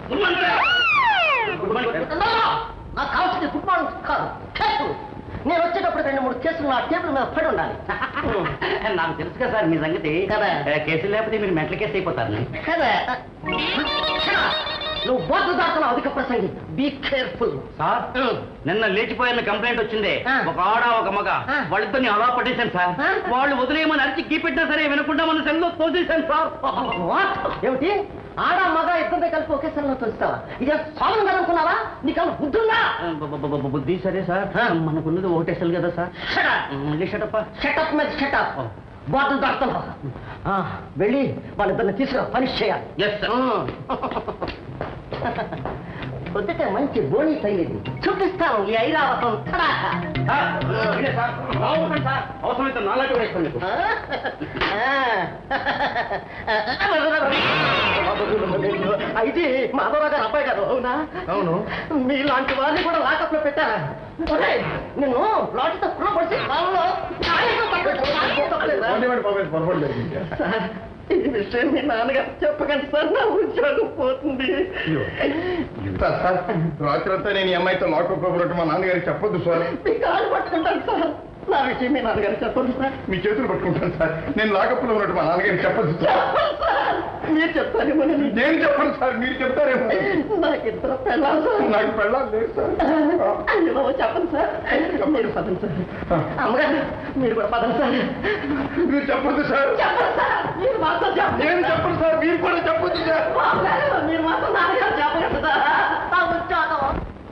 Good morning నాకు కావాల్సింది good morning కాదు కేసు నేను వచ్చేటప్పుడు రెండు మూడు కేసులు నా టేబుల్ మీద పడి ఉండాలి నాకు తెలుసు కదా సార్ మీ సంగతి కదా. ఏ, కేసులు లేకపోతే మీరు మెంటల్ కేసు అయిపోతారు కదా నువ్వు బోర్డు దాటున్నావు అధిక ప్రసంగి బీ కేర్ఫుల్ సార్ నిన్న లేచిపోయిన కంప్లైంట్ వచ్చింది ఆ. ఒక ఆడ ఒక మగ ఆ. వాళ్ళిద్దరిని అలా పట్టేశాను సార్ ఆ. వాళ్ళు వదిలేయమని అరిచి గీపెట్టినా సరే వినకుండా మన సెల్లో తోసేశాను సార్ వాట్ ఏమిటి ఆడ మగ ఇద్దరితో కలిపి ఒకే సెల్లో తోస్తావా ఇదే సాధన కనుక్కున్నావా నీకు బుద్ధుందా బ- బ- బ- బుద్ధి సరే సార్ ఆ. మనకున్నది ఒకటే సెల్ కదా సార్ మళ్ళీ షటప్ప షటప్ మీద షటప్ బోర్డు దాటుతున్నావు ఆ, వెళ్ళి వాళ్ళిద్దరిని తీసుకురా పని చేయాలి Yes, sir. పొద్దుటే మంచి బోణి తగిలింది చూపిస్తాను ఈ ఐరావతం తడాక అవసరమైతే నాలాంటి వేస్తాను మీకు. అయితే మాధవరావు గారు అబ్బాయి గారు అవునా అవును. మీలాంటి వారిని కూడా లాకప్ లో పెట్టారా ఒరేయ్, నిన్ను లాటితో కుర్ర పడిచి కాలంలో ఆయనతో తప్పలేదు, నాతో తప్పలేదా? సార్, ఈ విషయం మీ నాన్నగారు చెప్పకండి సార్ నా ఉద్యోగం పోతుంది సార్ సార్ రాత్రంతా నేను ఈ అమ్మాయితో లాక్కోకపోతే మా నాన్నగారికి చెప్పొద్దు సార్ మీ కాలు పట్టుకుంటాను సార్ నా విషయం మీ నాన్నగారు చెప్పండి సార్ మీ చేతులు పట్టుకుంటాను సార్ నేను లాకప్లో ఉన్నట్టు మా నాన్నగారికి చెప్పొద్దు సార్ చెప్పండి సార్ మీరు చెప్తారేమో నేను చెప్పను సార్ మీరు చెప్తారేమో నాకు ఇద్దరు పెళ్ళాలి సార్ నాకు పెళ్ళాలి లేదు సార్ అయ్యో బాబు, చెప్పండి సార్ మీరు పదండి సార్ అమ్మగారు మీరు కూడా పదండి సార్ మీరు చెప్పొద్దు సార్ చెప్పండి సార్ మీరు మాత్రం నేను చెప్పండి చెప్పను సార్ మీరు కూడా చెప్పొద్దు సార్ బాబుగారు, మీరు మాత్రం నాన్నగారు చెప్పండి సార్ నా ఉద్యోగం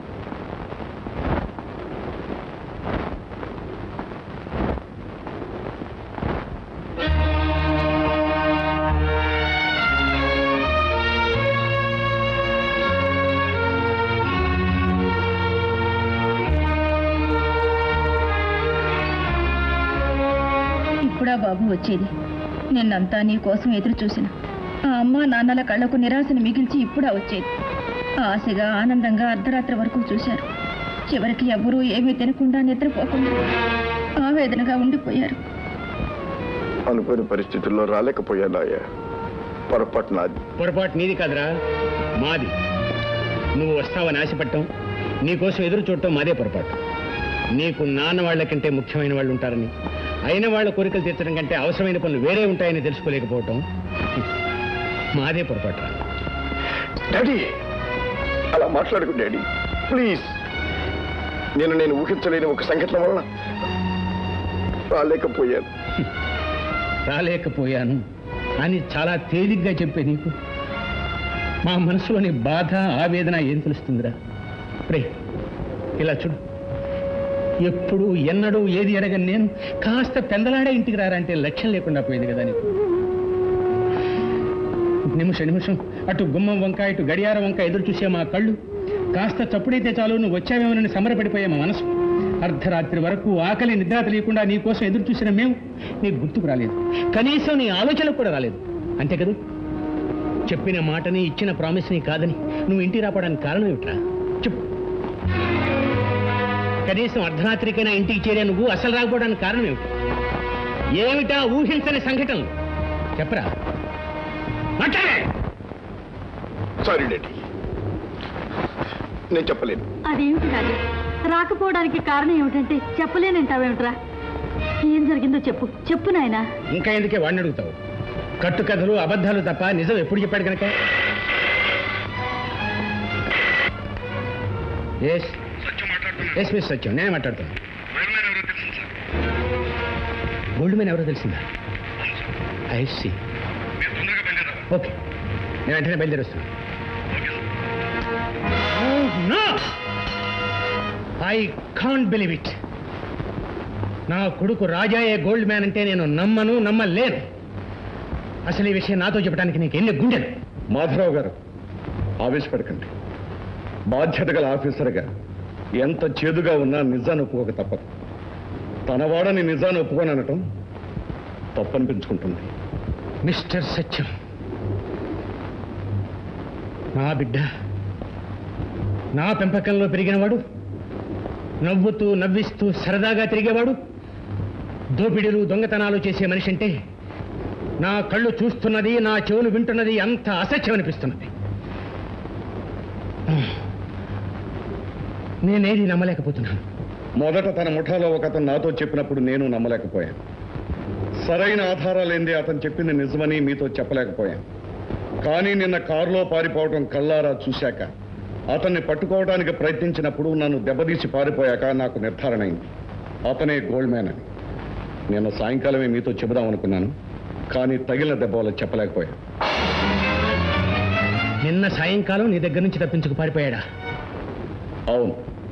ఇప్పుడా బాబు వచ్చేది నిన్నంతా నీ కోసం ఎదురు చూసిన ఆ అమ్మ నాన్నల కళ్ళకు నిరాశను మిగిల్చి ఇప్పుడా వచ్చేది ఆశగా ఆనందంగా అర్ధరాత్రి వరకు చూశారు చివరికి ఎవరూ ఏమీ తినకుండా నిద్రపోకుండా ఆవేదనగా ఉండిపోయారు అనుకోని పరిస్థితుల్లో రాలేకపోయాను అయ్యా పొరపాటు నాది పొరపాటు నీది కాదురా మాది నువ్వు వస్తావని ఆశపడటం నీకోసం ఎదురు చూడటం మాదే పొరపాటు నీకు నాన్న వాళ్ళ కంటే ముఖ్యమైన వాళ్ళు ఉంటారని అయిన వాళ్ళ కోరికలు తీర్చడం కంటే అవసరమైన పనులు వేరే ఉంటాయని తెలుసుకోలేకపోవటం మాదే పొరపాటు రా డాడీ అలా మాట్లాడకు డాడీ ప్లీజ్ నేను నేను ఊహించలేని ఒక సంఘటన వలన రాలేకపోయాను రాలేకపోయాను అని చాలా తేలిగ్గా చెప్పే నీకు మా మనసులోని బాధ ఆవేదన ఏం తెలుస్తుందిరా ప్రే ఇలా చూడు ఎప్పుడు ఎన్నడూ ఏది అడగని నేను కాస్త పెందలాడే ఇంటికి రారంటే లక్ష్యం లేకుండా పోయింది కదా నీకు నిమిషం నిమిషం అటు గుమ్మం వంక ఇటు గడియారం వంక ఎదురు చూసే మా కళ్ళు కాస్త చప్పుడైతే చాలు నువ్వు వచ్చావేమోనని సంబరపడిపోయే మా మనసు అర్ధరాత్రి వరకు ఆకలి నిద్ర తెలియకుండా నీ కోసం ఎదురు చూసిన మేము నీకు గుర్తుకు రాలేదు కనీసం నీ ఆలోచనకు కూడా రాలేదు అంతే కదా చెప్పిన మాటని ఇచ్చిన ప్రామిస్ని కాదని నువ్వు ఇంటికి రావడానికి కారణం ఏమిట్రా చెప్పు కనీసం అర్ధరాత్రికైనా ఇంటికి చేరే నువ్వు అసలు రాకపోవడానికి కారణం ఏమిటి ఏమిటా ఊహించని సంఘటనలు చెప్పరా మాట్లాడే సారీ డాడీ నేను చెప్పలేను అదేమిటి రాజా రాకపోవడానికి కారణం ఏమిటంటే చెప్పలేనంటావేమిట్రా ఏం జరిగిందో చెప్పు చెప్పు నాయనా ఇంకా ఎందుకే వాడిని అడుగుతావు కట్టుకథలు అబద్ధాలు తప్ప నిజం ఎప్పుడు చెప్పాడు కనుక ఎస్ ఎస్ మిస్ సత్యం నేనే మాట్లాడుతాను గోల్డ్ మ్యాన్ ఎవరో తెలిసిందా ఐ సి ఓకే నేను వెంటనే బయలుదేరి వస్తాను ఐ కాంట్ బిలీవ్ ఇట్ నా కొడుకు రాజాయే గోల్డ్ మ్యాన్ అంటే నేను నమ్మను నమ్మలేను అసలు ఈ విషయం నాతో చెప్పడానికి నీకు ఎన్ని గుండెలు మాధవరావు గారు ఆవేశపడకండి బాధ్యత గల ఆఫీసర్గా ఎంత చేదుగా ఉన్నా నిజాన్ని ఒప్పుకోక తప్పదు తన వాడని నిజాన్ని ఒప్పుకోననటం తప్పనిపించుకుంటుంది మిస్టర్ సత్యం నా బిడ్డ నా పెంపకంలో పెరిగినవాడు నవ్వుతూ నవ్విస్తూ సరదాగా తిరిగేవాడు దోపిడీలు దొంగతనాలు చేసే మనిషి అంటే నా కళ్ళు చూస్తున్నది నా చెవులు వింటున్నది అంత అసత్యం అనిపిస్తున్నది నేనేది నమ్మలేకపోతున్నాను మొదట తన ముఠాలో ఒక అతను నాతో చెప్పినప్పుడు నేను నమ్మలేకపోయాను సరైన ఆధారాలేంది అతను చెప్పింది నిజమని మీతో చెప్పలేకపోయాను కానీ నిన్న కారులో పారిపోవటం కళ్ళారా చూశాక అతన్ని పట్టుకోవడానికి ప్రయత్నించినప్పుడు నన్ను దెబ్బతీసి పారిపోయాక నాకు నిర్ధారణ అయింది అతనే గోల్డ్ మ్యాన్ అని నిన్న సాయంకాలమే మీతో చెబుదాం అనుకున్నాను కానీ తగిలిన దెబ్బ వల్ల చెప్పలేకపోయాను నిన్న సాయంకాలం నీ దగ్గర నుంచి తప్పించుకు పారిపోయాడా అవును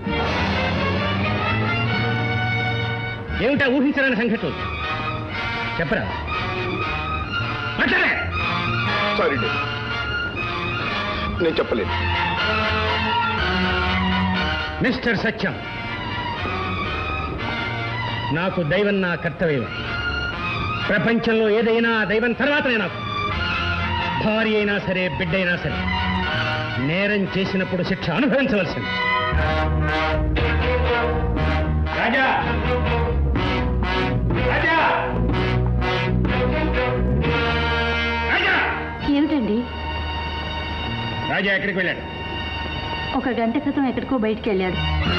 ఏమిటా ఊహించరాని సంఘటనలు చెప్పరా మాట్లాడే సారీ డాడీ నేను చెప్పలేదు మిస్టర్ సత్యం నాకు దైవం నా కర్తవ్యం ప్రపంచంలో ఏదైనా ఆ దైవం తర్వాతనే నాకు భార్య అయినా సరే బిడ్డైనా సరే నేరం చేసినప్పుడు శిక్ష అనుభవించవలసింది రాజా రాజా రాజా ఏమిటండి రాజా ఎక్కడికి వెళ్ళాడు ఒక గంట క్రితం ఎక్కడికో బయటికి వెళ్ళాడు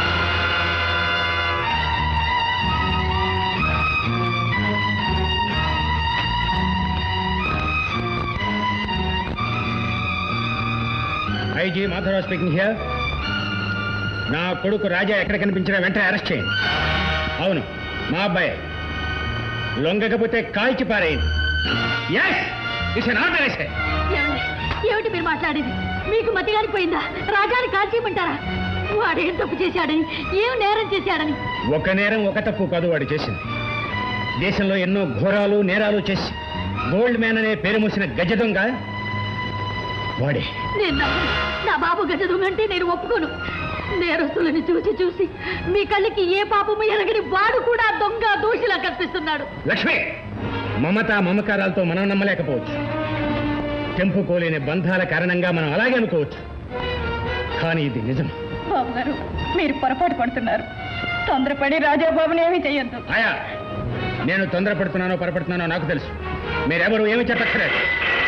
ఐజీ మాధవరావు స్పీకింగ్ హియర్ నా కొడుకు రాజా ఎక్కడ కనిపించినా వెంటనే అరెస్ట్ చేయండి అవును మా అబ్బాయి లొంగకపోతే కాల్చి పారేయండి ఎస్ ఇట్స్ అన్ ఆర్డర్ ఎస్ఏ ఏమిటి మీరు మాట్లాడేది మీకు మతి గారిపోయిందా రాజాని కాల్చేయమంటారా వాడేం తప్పు చేశాడని ఏం నేరం చేశాడని ఒక నేరం ఒక తప్పు కాదు వాడు చేసింది దేశంలో ఎన్నో ఘోరాలు నేరాలు చేసి గోల్డ్ మ్యాన్ అనే పేరు మూసిన గజ దొంగ వాడే నేను నమ్మను. నా బాబు గజ దొంగంటే నేను ఒప్పుకోను నేరస్తులని చూసి చూసి మీ కళ్ళకి ఏ పాపము ఎరగని వాడు కూడా దొంగ దోషిలా కనిపిస్తున్నాడు లక్ష్మి మమత మమకారాలతో మనం నమ్మలేకపోవచ్చు తెంపుకోలేని బంధాల కారణంగా మనం అలాగే అనుకోవచ్చు కానీ ఇది నిజం బాబు గారు మీరు పొరపాటు పడుతున్నారు తొందరపడి రాజాబాబుని ఏమీ చెయ్యొద్దు ఆయా నేను తొందరపడుతున్నానో పొరపడుతున్నానో నాకు తెలుసు మీరెవరు ఏమి చెప్పక్కర్లేదు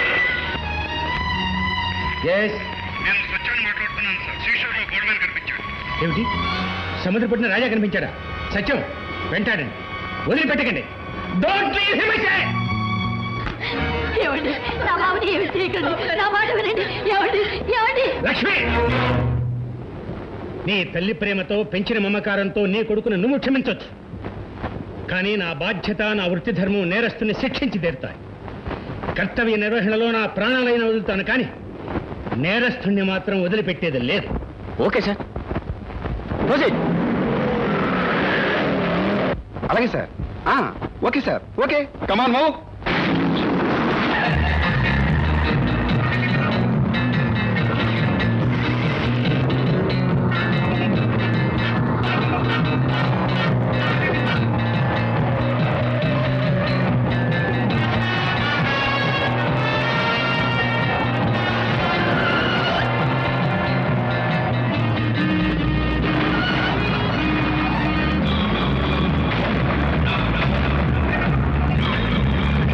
ఎస్ నేను సత్యాన్ని మాట్లాడుతున్నాను సార్ శ్రీశైలంలో గోల్డ్ మ్యాన్ కనిపించాడు ఏమిటి సముద్రపట్టిన రాజా కనిపించాడా సత్యం వెంటాడండి వదిలిపెట్టకండి డోంట్ లీవ్ హిమ్ ఏమండి నా బాబుని ఏమి చేయకండి నా మాట వినండి ఏమండి ఏమండి లక్ష్మి నీ తల్లి ప్రేమతో పెంచిన మమకారంతో నీ కొడుకును నువ్వు క్షమించవచ్చు కానీ నా బాధ్యత నా వృత్తి ధర్మం నేరస్తుని శిక్షించి తీరుతాయి కర్తవ్య నిర్వహణలో నా ప్రాణాలైన వదులుతాను కానీ నేరస్తుణ్ణి మాత్రం వదిలిపెట్టేది లేదు ఓకే సార్ రోజే అలాగే sir okay sir okay come on మో ఆ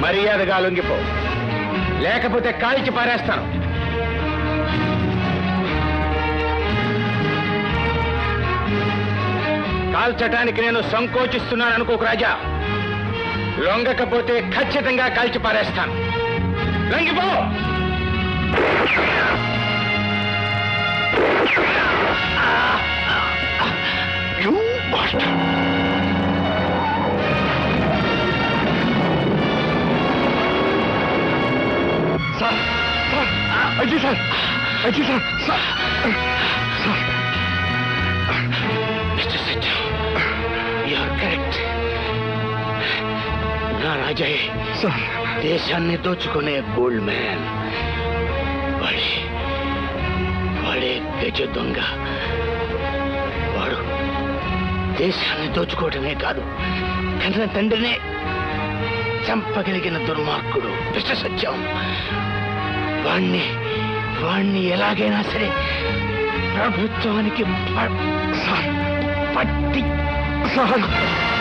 మర్యాదగా లొంగిపో లేకపోతే కాల్చి పారేస్తాను కాల్చటానికి నేను సంకోచిస్తున్నాను అనుకోకు రాజా లొంగకపోతే ఖచ్చితంగా కాల్చి పారేస్తాను లొంగిపో You bastard! సార్ సార్ అజీ సార్ అజీ sir sir sir mister Satyam you're correct నా రాజాయే సార్ దేశాన్ని దోచుకునే బోల్డ్ మ్యాన్ వాడే వాడే గజ దొంగ వాడు దేశాన్ని దోచుకోవటమే కాదు కన్న తండ్రినే చంపగలిగిన దుర్మార్గుడు విష్ణ సత్యం వాణ్ణి వాణ్ణి ఎలాగైనా సరే ప్రభుత్వానికి ప- సార్, పట్టి సార్